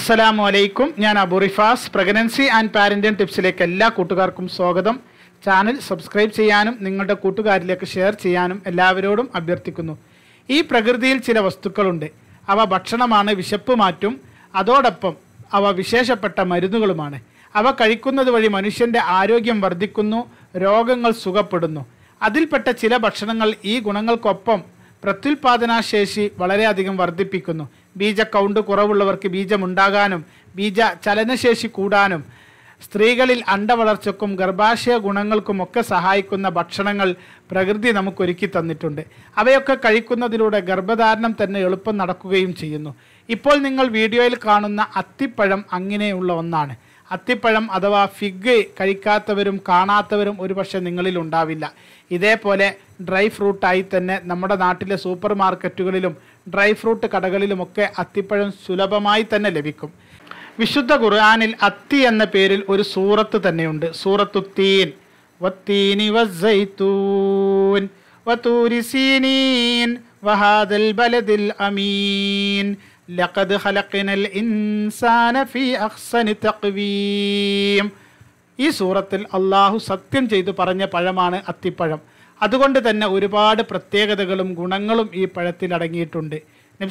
അസ്സലാമു അലൈക്കും ഞാൻ Abu Rifas pregnancy and parenting ടിപ്സിലേക്ക് എല്ലാ കൂട്ടുകാർക്കും സ്വാഗതം ചാനൽ സബ്സ്ക്രൈബ് ചെയ്യാനും നിങ്ങളുടെ കൂട്ടുകാരിലേക്ക് ഷെയർ ചെയ്യാനും എല്ലാവരോടും അഭ്യർത്ഥിക്കുന്നു ഈ പ്രകൃതിയിൽ ചില വസ്തുക്കളുണ്ട് അവ ഭക്ഷണമാണ് വിശപ്പ് മാറ്റും അതോടൊപ്പം അവ വിശേഷപ്പെട്ട മരുന്നുകളുമാണ് അവ കഴിക്കുന്നത് വഴി മനുഷ്യന്റെ ആരോഗ്യം വർദ്ധിക്കുന്നു രോഗങ്ങൾ സുഖപ്പെടുന്നു അതിൽപ്പെട്ട ചില ഭക്ഷണങ്ങൾ ഈ ഗുണങ്ങൾക്കൊപ്പം പ്രത്യുൽപാദനാശേഷി വളരെയധികം വർദ്ധിപ്പിക്കുന്നു ബീജ കൗണ്ട് കുറവുള്ളവർക്ക് ബീജമുണ്ടാകാനും ബീജ ചലനശേഷി കൂടാനും സ്ത്രീകളിൽ അണ്ടവളർച്ചയ്ക്കും ഗർഭാശയ ഗുണങ്ങൾക്കും ഒക്കെ സഹായിക്കുന്ന ഭക്ഷണങ്ങൾ പ്രകൃതി നമുക്കൊരുക്കി തന്നിട്ടുണ്ട് അവയൊക്കെ കഴിക്കുന്നതിലൂടെ ഗർഭധാരണം തന്നെ എളുപ്പം നടക്കുകയും ചെയ്യുന്നു ഇപ്പോൾ നിങ്ങൾ വീഡിയോയിൽ കാണുന്ന അത്തിപ്പഴം അങ്ങനെയുള്ള ഒന്നാണ് അത്തിപ്പഴം അഥവാ ഫിഗ് കഴിക്കാത്തവരും കാണാത്തവരും ഒരുപക്ഷെ നിങ്ങളിൽ ഉണ്ടാവില്ല ഇതേപോലെ ഡ്രൈ ഫ്രൂട്ടായി തന്നെ നമ്മുടെ നാട്ടിലെ സൂപ്പർ മാർക്കറ്റുകളിലും ഡ്രൈ ഫ്രൂട്ട് കടകളിലുമൊക്കെ അത്തിപ്പഴം സുലഭമായി തന്നെ ലഭിക്കും വിശുദ്ധ ഖുർആനിൽ അത്തി എന്ന പേരിൽ ഒരു സൂറത്ത് തന്നെയുണ്ട് സൂറത്തു തീൻ വത്തീനി വസ്സൈത്തൂൻ വതൂരി സീനീൻ വഹാദൽ ബലദിൽ അമീൻ ലഖദ് ഖലഖനൽ ഇൻസാന ഫീ അഹ്സനി തഖ്വീം ഈ സൂറത്തിൽ അള്ളാഹു സത്യം ചെയ്തു പറഞ്ഞ പഴമാണ് അത്തിപ്പഴം അതുകൊണ്ട് തന്നെ ഒരുപാട് പ്രത്യേകതകളും ഗുണങ്ങളും ഈ പഴത്തിൽ അടങ്ങിയിട്ടുണ്ട്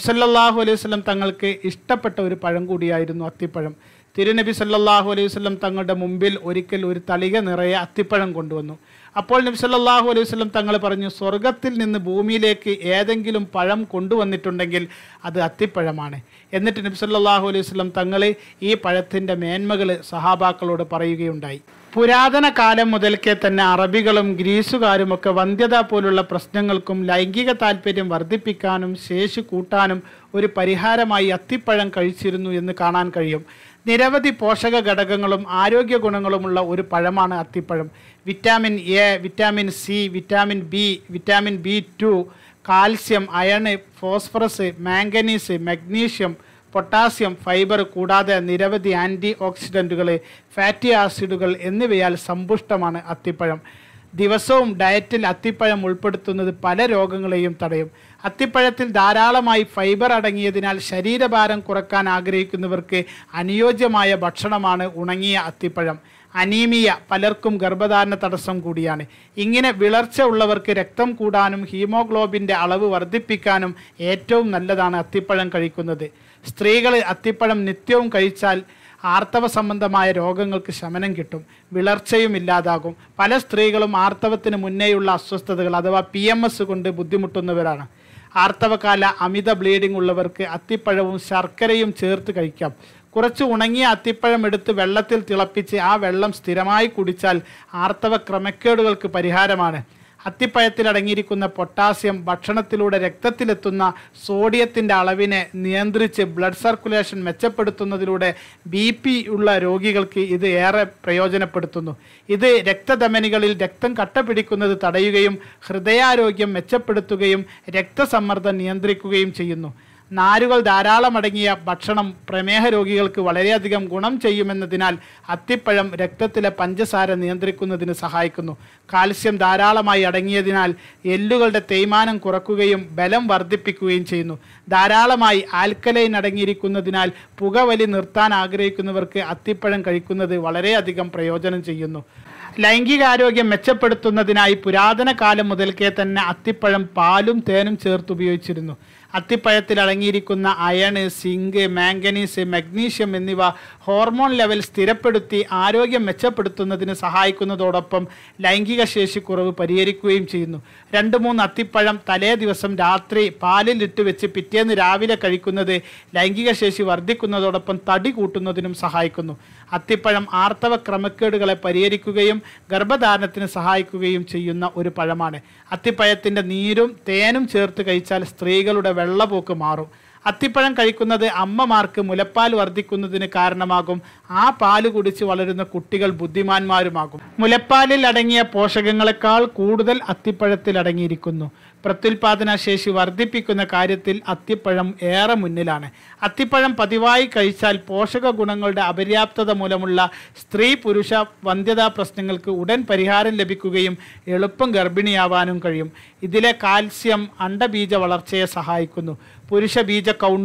നബി അലൈഹി വസല്ലം തങ്ങൾക്ക് ഇഷ്ടപ്പെട്ട ഒരു പഴം കൂടിയായിരുന്നു അത്തിപ്പഴം തിരുനബി സല്ലല്ലാഹു അലൈഹി വസല്ലം തങ്ങളുടെ മുമ്പിൽ ഒരിക്കൽ ഒരു തളിക നിറയെ അത്തിപ്പഴം കൊണ്ടുവന്നു അപ്പോൾ നബി സല്ലല്ലാഹു അലൈഹി വസല്ലം തങ്ങൾ പറഞ്ഞു സ്വർഗത്തിൽ നിന്ന് ഭൂമിയിലേക്ക് ഏതെങ്കിലും പഴം കൊണ്ടുവന്നിട്ടുണ്ടെങ്കിൽ അത് അത്തിപ്പഴമാണ് എന്നിട്ട് നബി സല്ലല്ലാഹു അലൈഹി വസല്ലം തങ്ങൾ ഈ പഴത്തിൻ്റെ മേന്മകൾ സഹാബാക്കളോട് പറയുകയുണ്ടായി പുരാതന കാലം മുതൽക്കേ തന്നെ അറബികളും ഗ്രീസുകാരുമൊക്കെ വന്ധ്യത പോലുള്ള പ്രശ്നങ്ങൾക്കും ലൈംഗിക താല്പര്യം വർദ്ധിപ്പിക്കാനും ശേഷി കൂട്ടാനും ഒരു പരിഹാരമായി അത്തിപ്പഴം കഴിച്ചിരുന്നു എന്ന് കാണാൻ കഴിയും നിരവധി പോഷക ഘടകങ്ങളും ആരോഗ്യ ഗുണങ്ങളുമുള്ള ഒരു പഴമാണ് അത്തിപ്പഴം vitamin A vitamin C vitamin B vitamin B two calcium iron phosphorus manganese magnesium potassium fibre കൂടാതെ നിരവധി ആൻറ്റി ഓക്സിഡൻറ്റുകൾ ഫാറ്റി ആസിഡുകൾ എന്നിവയാൽ സമ്പുഷ്ടമാണ് അത്തിപ്പഴം ദിവസവും ഡയറ്റിൽ അത്തിപ്പഴം ഉൾപ്പെടുത്തുന്നത് പല രോഗങ്ങളെയും തടയും അത്തിപ്പഴത്തിൽ ധാരാളമായി ഫൈബർ അടങ്ങിയതിനാൽ ശരീരഭാരം കുറക്കാൻ ആഗ്രഹിക്കുന്നവർക്ക് അനുയോജ്യമായ ഭക്ഷണമാണ് ഉണങ്ങിയ അത്തിപ്പഴം അനീമിയ പലർക്കും ഗർഭധാരണ തടസ്സം കൂടിയാണ് ഇങ്ങനെ വിളർച്ച ഉള്ളവർക്ക് രക്തം കൂടാനും ഹീമോഗ്ലോബിൻ്റെ അളവ് വർദ്ധിപ്പിക്കാനും ഏറ്റവും നല്ലതാണ് അത്തിപ്പഴം കഴിക്കുന്നത് സ്ത്രീകൾ അത്തിപ്പഴം നിത്യവും കഴിച്ചാൽ ആർത്തവ സംബന്ധമായ രോഗങ്ങൾക്ക് ശമനം കിട്ടും വിളർച്ചയും ഇല്ലാതാകും പല സ്ത്രീകളും ആർത്തവത്തിന് മുന്നേയുള്ള അസ്വസ്ഥതകൾ അഥവാ പി എം എസ് കൊണ്ട് ബുദ്ധിമുട്ടുന്നവരാണ് ആർത്തവകാല അമിത ബ്ലീഡിംഗ് ഉള്ളവർക്ക് അത്തിപ്പഴവും ശർക്കരയും ചേർത്ത് കഴിക്കാം കുറച്ച് ഉണങ്ങിയ അത്തിപ്പഴം എടുത്ത് വെള്ളത്തിൽ തിളപ്പിച്ച് ആ വെള്ളം സ്ഥിരമായി കുടിച്ചാൽ ആർത്തവ ക്രമക്കേടുകൾക്ക് പരിഹാരമാണ് അത്തിപ്പഴത്തിൽ അടങ്ങിയിരിക്കുന്ന പൊട്ടാസ്യം ഭക്ഷണത്തിലൂടെ രക്തത്തിലെത്തുന്ന സോഡിയത്തിൻ്റെ അളവിനെ നിയന്ത്രിച്ച് ബ്ലഡ് സർക്കുലേഷൻ മെച്ചപ്പെടുത്തുന്നതിലൂടെ ബി പി ഉള്ള രോഗികൾക്ക് ഇത് ഏറെ പ്രയോജനപ്പെടുത്തുന്നു ഇത് രക്തധമനികളിൽ രക്തം കട്ട പിടിക്കുന്നത് തടയുകയും ഹൃദയാരോഗ്യം മെച്ചപ്പെടുത്തുകയും രക്തസമ്മർദ്ദം നിയന്ത്രിക്കുകയും ചെയ്യുന്നു നാരുകൾ ധാരാളം അടങ്ങിയ ഭക്ഷണം പ്രമേഹ രോഗികൾക്ക് വളരെയധികം ഗുണം ചെയ്യുമെന്നതിനാൽ അത്തിപ്പഴം രക്തത്തിലെ പഞ്ചസാര നിയന്ത്രിക്കുന്നതിന് സഹായിക്കുന്നു കാൽസ്യം ധാരാളമായി അടങ്ങിയതിനാൽ എല്ലുകളുടെ തേയ്മാനം കുറക്കുകയും ബലം വർദ്ധിപ്പിക്കുകയും ചെയ്യുന്നു ധാരാളമായി ആൽക്കലൈൻ അടങ്ങിയിരിക്കുന്നതിനാൽ പുകവലി നിർത്താൻ ആഗ്രഹിക്കുന്നവർക്ക് അത്തിപ്പഴം കഴിക്കുന്നത് വളരെയധികം പ്രയോജനം ചെയ്യുന്നു ലൈംഗികാരോഗ്യം മെച്ചപ്പെടുത്തുന്നതിനായി പുരാതന കാലം മുതൽക്കേ തന്നെ അത്തിപ്പഴം പാലും തേനും ചേർത്ത് ഉപയോഗിച്ചിരുന്നു അത്തിപ്പഴത്തിൽ അടങ്ങിയിരിക്കുന്ന അയണ് സിങ്ക് മാംഗനീസ് മഗ്നീഷ്യം എന്നിവ ഹോർമോൺ ലെവൽ സ്ഥിരപ്പെടുത്തി ആരോഗ്യം മെച്ചപ്പെടുത്തുന്നതിന് സഹായിക്കുന്നതോടൊപ്പം ലൈംഗിക ശേഷി കുറവ് പരിഹരിക്കുകയും ചെയ്യുന്നു രണ്ട് മൂന്ന് അത്തിപ്പഴം തലേ ദിവസം രാത്രി പാലിൽ ഇട്ട് വെച്ച് പിറ്റേന്ന് രാവിലെ കഴിക്കുന്നത് ലൈംഗിക ശേഷി വർദ്ധിക്കുന്നതോടൊപ്പം തടി കൂട്ടുന്നതിനും സഹായിക്കുന്നു അത്തിപ്പഴം ആർത്തവ ക്രമക്കേടുകളെ പരിഹരിക്കുകയും ഗർഭധാരണത്തിന് സഹായിക്കുകയും ചെയ്യുന്ന ഒരു പഴമാണ് അത്തിപ്പഴത്തിൻ്റെ നീരും തേനും ചേർത്ത് കഴിച്ചാൽ സ്ത്രീകളുടെ വെള്ളപോക്ക് മാറും അത്തിപ്പഴം കഴിക്കുന്നത് അമ്മമാർക്ക് മുലപ്പാൽ വർദ്ധിക്കുന്നതിന് കാരണമാകും ആ പാല് കുടിച്ച് വളരുന്ന കുട്ടികൾ ബുദ്ധിമാന്മാരുമാകും മുലപ്പാലിൽ അടങ്ങിയ പോഷകങ്ങളെക്കാൾ കൂടുതൽ അത്തിപ്പഴത്തിൽ അടങ്ങിയിരിക്കുന്നു പ്രത്യുൽപാദന ശേഷി വർദ്ധിപ്പിക്കുന്ന കാര്യത്തിൽ അത്തിപ്പഴം ഏറെ മുന്നിലാണ് അത്തിപ്പഴം പതിവായി കഴിച്ചാൽ പോഷക ഗുണങ്ങളുടെ അപര്യാപ്തത മൂലമുള്ള സ്ത്രീ പുരുഷ വന്ധ്യതാ പ്രശ്നങ്ങൾക്ക് ഉടൻ പരിഹാരം ലഭിക്കുകയും എളുപ്പം ഗർഭിണിയാവാനും കഴിയും ഇതിലെ കാൽസ്യം അണ്ടബീജ വളർച്ചയെ സഹായിക്കുന്നു പുരുഷ ബീജ കൗണ്ടും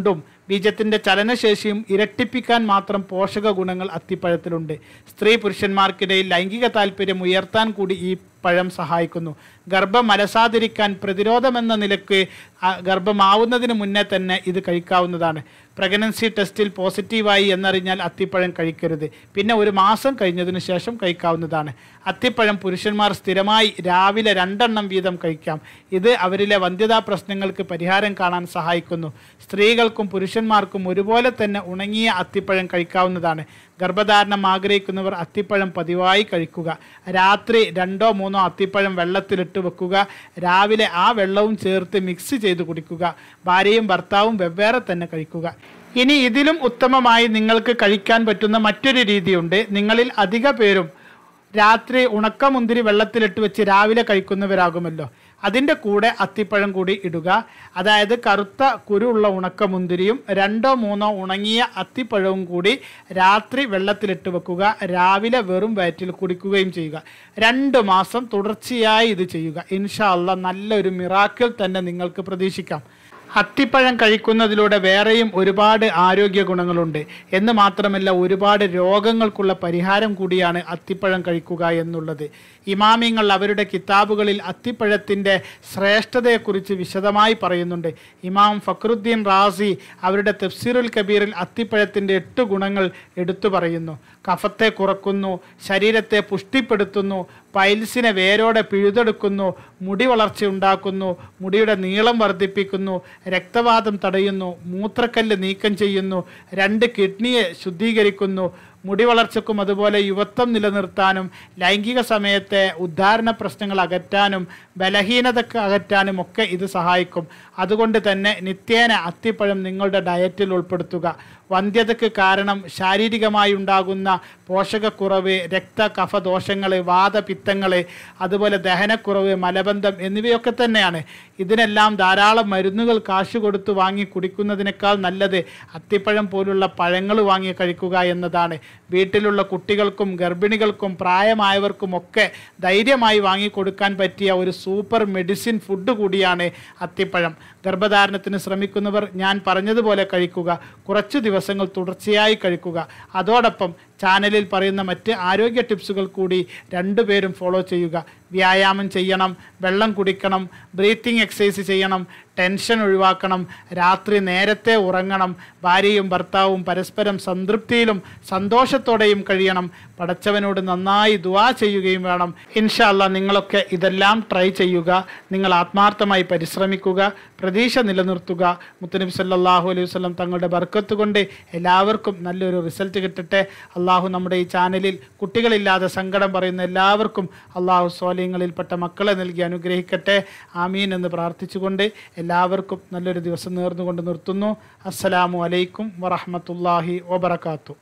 ബീജത്തിൻ്റെ ചലനശേഷിയും ഇരട്ടിപ്പിക്കാൻ മാത്രം പോഷക ഗുണങ്ങൾ അത്തിപ്പഴത്തിലുണ്ട് സ്ത്രീ പുരുഷന്മാർക്കിടയിൽ ലൈംഗിക താല്പര്യം ഉയർത്താൻ കൂടി ഈ പഴം സഹായിക്കുന്നു ഗർഭം അലസാതിരിക്കാൻ പ്രതിരോധമെന്ന നിലക്ക് ആ ഗർഭമാവുന്നതിന് മുന്നേ തന്നെ ഇത് കഴിക്കാവുന്നതാണ് പ്രഗ്നൻസി ടെസ്റ്റിൽ പോസിറ്റീവായി എന്നറിഞ്ഞാൽ അത്തിപ്പഴം കഴിക്കരുത് പിന്നെ ഒരു മാസം കഴിഞ്ഞതിന് ശേഷം കഴിക്കാവുന്നതാണ് അത്തിപ്പഴം പുരുഷന്മാർ സ്ഥിരമായി രാവിലെ രണ്ടെണ്ണം വീതം കഴിക്കാം ഇത് അവരിലെ വന്ധ്യതാ പ്രശ്നങ്ങൾക്ക് പരിഹാരം കാണാൻ സഹായിക്കുന്നു സ്ത്രീകൾക്കും പുരുഷന്മാർക്കും ഒരുപോലെ തന്നെ ഉണങ്ങിയ അത്തിപ്പഴം കഴിക്കാവുന്നതാണ് ഗർഭധാരണം ആഗ്രഹിക്കുന്നവർ അത്തിപ്പഴം പതിവായി കഴിക്കുക രാത്രി രണ്ടോ മൂന്നോ അത്തിപ്പഴം വെള്ളത്തിലിട്ട് വെക്കുക രാവിലെ ആ വെള്ളവും ചേർത്ത് മിക്സ് ചെയ്ത് കുടിക്കുക ഭാര്യയും ഭർത്താവും വെവ്വേറെ തന്നെ കഴിക്കുക ഇനി ഇതിലും ഉത്തമമായി നിങ്ങൾക്ക് കഴിക്കാൻ പറ്റുന്ന മറ്റൊരു രീതിയുണ്ട് നിങ്ങളിൽ അധിക പേരും രാത്രി ഉണക്കമുന്തിരി വെള്ളത്തിലിട്ട് വെച്ച് രാവിലെ കഴിക്കുന്നവരാകുമല്ലോ അതിൻ്റെ കൂടെ അത്തിപ്പഴം കൂടി ഇടുക അതായത് കറുത്ത കുരുള്ള ഉണക്കമുന്തിരിയും രണ്ടോ മൂന്നോ ഉണങ്ങിയ അത്തിപ്പഴവും കൂടി രാത്രി വെള്ളത്തിലിട്ട് വെക്കുക രാവിലെ വെറും വയറ്റിൽ കുടിക്കുകയും ചെയ്യുക രണ്ട് മാസം തുടർച്ചയായി ഇത് ചെയ്യുക ഇൻഷാ അല്ല നല്ലൊരു മിറാക്കിൾ തന്നെ നിങ്ങൾക്ക് പ്രതീക്ഷിക്കാം അത്തിപ്പഴം കഴിക്കുന്നതിലൂടെ വേറെയും ഒരുപാട് ആരോഗ്യ ഗുണങ്ങളുണ്ട് എന്ന് മാത്രമല്ല ഒരുപാട് രോഗങ്ങൾക്കുള്ള പരിഹാരം കൂടിയാണ് അത്തിപ്പഴം കഴിക്കുക എന്നുള്ളത് ഇമാമിങ്ങൾ അവരുടെ കിതാബുകളിൽ അത്തിപ്പഴത്തിൻ്റെ ശ്രേഷ്ഠതയെക്കുറിച്ച് വിശദമായി പറയുന്നുണ്ട് ഇമാം ഫക്രുദ്ദീൻ റാസി അവരുടെ തഫ്സീറുൽ കബീറിൽ അത്തിപ്പഴത്തിൻ്റെ എട്ട് ഗുണങ്ങൾ എടുത്തു പറയുന്നു കഫത്തെ കുറക്കുന്നു ശരീരത്തെ പുഷ്ടിപ്പെടുത്തുന്നു പൈൽസിനെ വേരോടെ പിഴുതെടുക്കുന്നു മുടി വളർച്ച ഉണ്ടാക്കുന്നു മുടിയുടെ നീളം വർദ്ധിപ്പിക്കുന്നു രക്തവാതം തടയുന്നു മൂത്രക്കല്ല് നീക്കം ചെയ്യുന്നു രണ്ട് കിഡ്നിയെ ശുദ്ധീകരിക്കുന്നു മുടി വളർച്ചക്കും അതുപോലെ യുവത്വം നിലനിർത്താനും ലൈംഗിക സമയത്തെ ഉദ്ധാരണ പ്രശ്നങ്ങൾ അകറ്റാനും ബലഹീനതക്ക് അകറ്റാനും ഒക്കെ ഇത് സഹായിക്കും അതുകൊണ്ട് തന്നെ നിത്യേന അത്തിപ്പഴം നിങ്ങളുടെ ഡയറ്റിൽ ഉൾപ്പെടുത്തുക വന്ധ്യതയ്ക്ക് കാരണം ശാരീരികമായി ഉണ്ടാകുന്ന പോഷകക്കുറവ് രക്ത കഫദോഷങ്ങൾ വാദപിത്തങ്ങൾ അതുപോലെ ദഹനക്കുറവ് മലബന്ധം എന്നിവയൊക്കെ തന്നെയാണ് ഇതിനെല്ലാം ധാരാളം മരുന്നുകൾ കാശ് കൊടുത്ത് വാങ്ങി കുടിക്കുന്നതിനേക്കാൾ നല്ലത് അത്തിപ്പഴം പോലുള്ള പഴങ്ങൾ വാങ്ങി കഴിക്കുക എന്നതാണ് വീട്ടിലുള്ള കുട്ടികൾക്കും ഗർഭിണികൾക്കും പ്രായമായവർക്കും ഒക്കെ ധൈര്യമായി വാങ്ങിക്കൊടുക്കാൻ പറ്റിയ ഒരു സൂപ്പർ മെഡിസിൻ ഫുഡ് കൂടിയാണ് അത്തിപ്പഴം ഗർഭധാരണത്തിന് ശ്രമിക്കുന്നവർ ഞാൻ പറഞ്ഞതുപോലെ കഴിക്കുക കുറച്ച് ദിവസങ്ങൾ തുടർച്ചയായി കഴിക്കുക അതോടൊപ്പം ചാനലിൽ പറയുന്ന മറ്റ് ആരോഗ്യ ടിപ്സുകൾ കൂടി രണ്ടുപേരും ഫോളോ ചെയ്യുക വ്യായാമം ചെയ്യണം വെള്ളം കുടിക്കണം ബ്രീത്തിങ് എക്സസൈസ് ചെയ്യണം ടെൻഷൻ ഒഴിവാക്കണം രാത്രി നേരത്തെ ഉറങ്ങണം ഭാര്യയും ഭർത്താവും പരസ്പരം സംതൃപ്തിയിലും സന്തോഷത്തോടെയും കഴിയണം പടച്ചവനോട് നന്നായി ദുവാ ചെയ്യുകയും വേണം ഇൻഷാല്ല നിങ്ങളൊക്കെ ഇതെല്ലാം ട്രൈ ചെയ്യുക നിങ്ങൾ ആത്മാർത്ഥമായി പരിശ്രമിക്കുക പ്രതീക്ഷ നിലനിർത്തുക മുത്തനബി സല്ലാഹു അലൈഹി വസ്ലം തങ്ങളുടെ ബർക്കത്ത് കൊണ്ട് എല്ലാവർക്കും നല്ലൊരു റിസൾട്ട് കിട്ടട്ടെ അള്ളാഹു നമ്മുടെ ഈ ചാനലിൽ കുട്ടികളില്ലാതെ സങ്കടം പറയുന്ന എല്ലാവർക്കും അള്ളാഹു സ്വാലയങ്ങളിൽപ്പെട്ട മക്കളെ നൽകി അനുഗ്രഹിക്കട്ടെ ആമീൻ എന്ന് പ്രാർത്ഥിച്ചുകൊണ്ട് എല്ലാവർക്കും നല്ലൊരു ദിവസം നേർന്നുകൊണ്ട് നിർത്തുന്നു അസ്സലാമു അലൈക്കും വറഹമത്തല്ലാഹി വബർക്കാത്തു